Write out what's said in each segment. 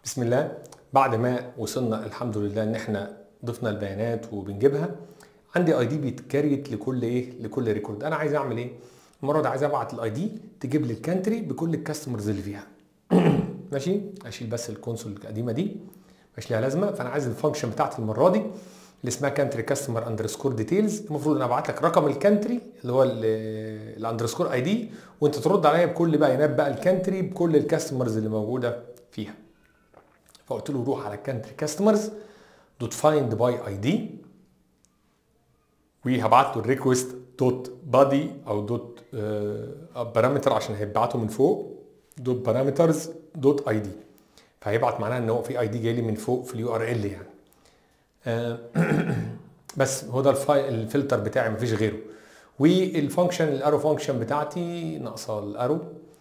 بسم الله بعد ما وصلنا الحمد لله ان احنا ضفنا البيانات وبنجيبها عندي اي دي بيتكريت لكل ايه لكل ريكورد انا عايز اعمل ايه المره دي عايز ابعت الاي دي تجيب لي الكانتري بكل الكاستمرز اللي فيها ماشي اشيل بس الكونسول القديمه دي مش ليها لازمه فانا عايز الفانكشن بتاعتي المره دي اللي اسمها كانتري كاستمر اندرسكور ديتيلز المفروض انا ابعت لك رقم الكانتري اللي هو الاندرسكور اي دي وانت ترد عليا بكل بيانات بقى الكانتري بكل الكاستمرز اللي موجوده فيها فقلت له روح على الكانتري كاستمرز دوت فايند باي اي دي وهبعت له الريكوست دوت بادي او دوت بارامتر عشان هيبعته من فوق دوت بارامترز دوت اي دي فهيبعت معناها ان هو في اي دي جاي لي من فوق في اليو ار ال يعني بس هو ده الفايل الفلتر بتاعي مفيش غيره والفانكشن الارو فانكشن بتاعتي ناقصه الارو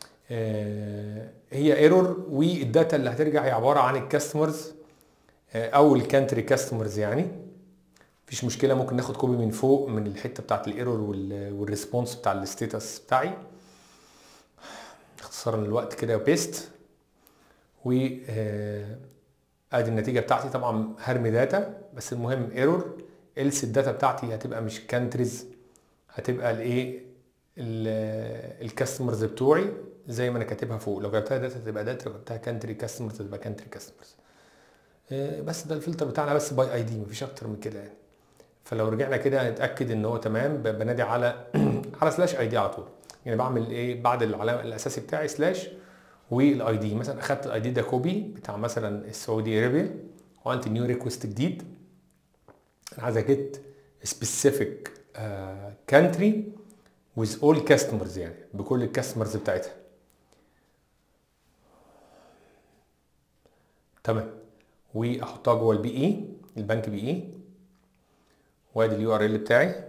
هي ايرور والداتا اللي هترجع هي عباره عن الكاستمرز او الكانتري كاستمرز يعني مفيش مشكله ممكن ناخد كوبي من فوق من الحته بتاعت الايرور والريسبونس بتاع الستيتس بتاعي اختصارا للوقت كده وبيست و ادي النتيجه بتاعتي طبعا هرمي داتا بس المهم ايرور الس الداتا بتاعتي هتبقى مش كانتريز هتبقى الايه الكاستمرز بتوعي زي ما انا كاتبها فوق لو جبتها داتا تبقى داتا لو جبتها كانتري كاستمرز تبقى كانتري كاستمرز بس ده الفلتر بتاعنا بس باي اي دي مفيش اكتر من كده يعني فلو رجعنا كده نتاكد ان هو تمام بنادي على على سلاش اي دي على طول يعني بعمل ايه بعد العلامه الاساسي بتاعي سلاش والاي دي مثلا اخدت الاي دي ده كوبي بتاع مثلا السعودي ارابيا وعملت نيو ريكوست جديد انا عايز اجيت سبيسيفيك كانتري with all customers يعني بكل الكاستمرز بتاعتها تمام واحطها جوه البي اي البنك بي اي وادي اليو ار ال بتاعي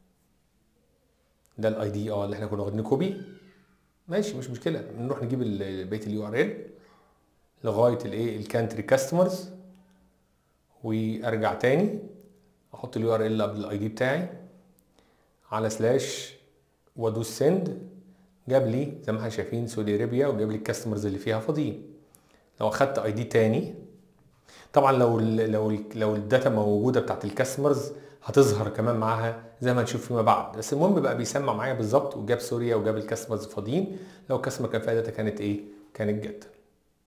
ده الاي دي اه اللي احنا كنا واخدينه كوبي ماشي مش مشكله نروح نجيب بقيه اليو ار ال لغايه الايه الكانتري كاستمرز وارجع تاني احط اليو ار ال قبل الاي دي بتاعي على سلاش وادوس سند جاب لي زي ما احنا شايفين سعودي ارابيا وجاب لي الكاستمرز اللي فيها فاضيين لو اخدت اي دي تاني طبعا لو ال لو ال لو الداتا موجوده بتاعت الكاستمرز هتظهر كمان معاها زي ما هنشوف فيما بعد بس المهم بقى بيسمع معايا بالظبط وجاب سوريا وجاب الكاستمرز فاضيين لو الكاستمر كان فيها داتا كانت ايه كانت جت